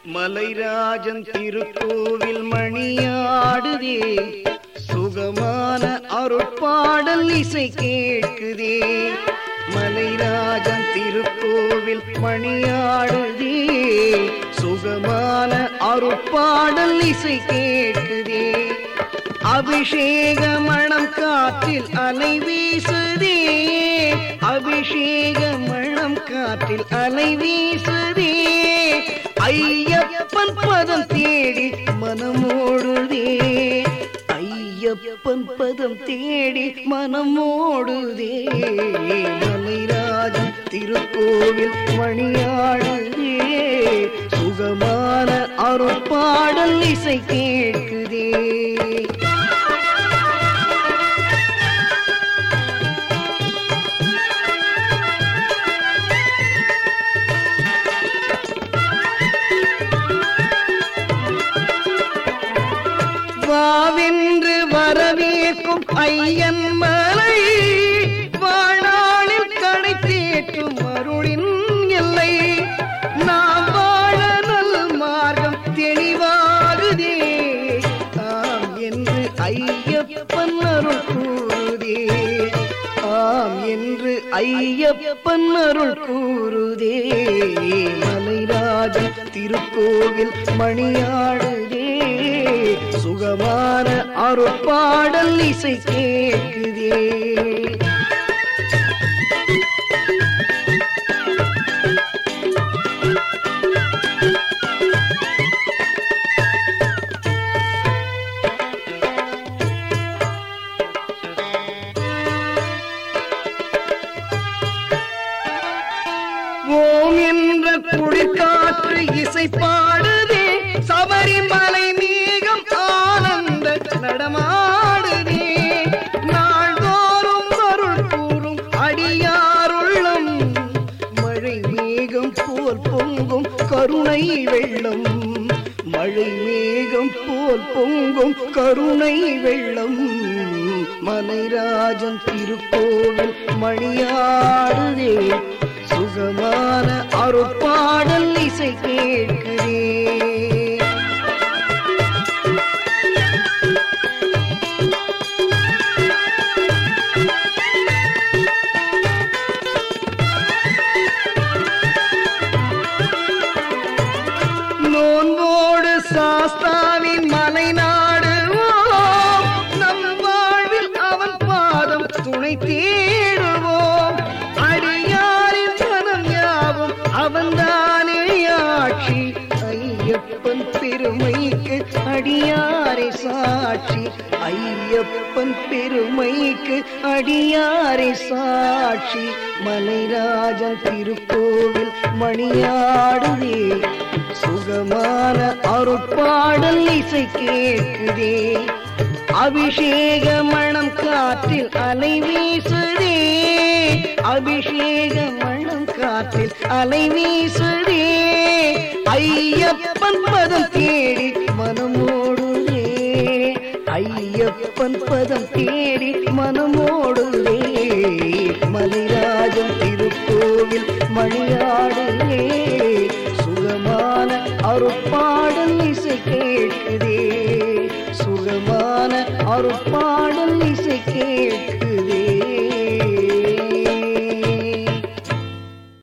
மலைராஜன் திருக்கோவில் மணியாடுதே சுகமான அருட்பாடல் இசை கேட்குதே மலைராஜன் திருக்கோவில் மணியாடுதே சுகமான அருட்பாடல் இசை கேட்குதே அபிஷேக மணம் காற்றில் அலை வீசுதே அபிஷேக மணம் காற்றில் அலை வீசுதே ஐயப்பன் பதம் தேடி மனமோடுதே ஐயப்பன் பதம் தேடி மனமோடுதே மலைராஜன் திருக்கோவில் மணியாடுதே சுகமான அருட்பாடல் இசை கேட்குதே வாவென்று வரவேற்கும் ஐயன் மலை வாழ்நாளில் கடை தேற்றும் அருளின் எல்லை நாம் வாழ நல் மார்க்கம் தெளிவாகுதே ஆம் என்று ஐயப்பன் அருள் கூறுதே ஆம் என்று ஐயப்பன் அருள் கூறுதே மலைராஜன் திருக்கோவில் மணியாடுதே சுகமான அருட்பாடல் இசை கேட்குதே ஓம் என்ற குளிர்காற்று இசை பாடுதே சபரிமலை மேகம் ஆனந்த நடமாடுதே நாள்தோறும் அருள் கூறும் அடியாருள்ளம் மழை மேகம் போல் பொங்கும் கருணை வெள்ளம் மழை மேகம் போல் பொங்கும் கருணை வெள்ளம் மலைராஜன் திருக்கோவில் மணியாடுதே சுகமான அருட்பாடல் இசை கேட்கிறே நோன்போடு சாஸ்தாவின் மலை நாடுவோம் நம் வாழ்வில் அவன் பாதம் துணை தேடுவோம் அடியாரின் மனம் யாவும் அவன்தானே ஆட்சி ஐயப்பன் பெருமைக்கு அடியாரை சாட்சி ஐயப்பன் பெருமைக்கு அடியாரை சாட்சி மலைராஜன் திருக்கோவில் மணியாடுதே சுகமான அருட்பாடல் இசை கேட்குதே அபிஷேக மணம் காற்றில் அலை வீசுதே அபிஷேக மணம் காற்றில் அலை வீசுதே ஐயப்பன் பதம் தேடி மனமோடுதே ஐயப்பன் பதம் தேடி மனமோடுதே மலைராஜன் திருக்கோவில் மணியாடுதே சுகமான அருட்பாடல் இசை கேட்குதே சுகமான அருட்பாடல் இசை கேட்குதே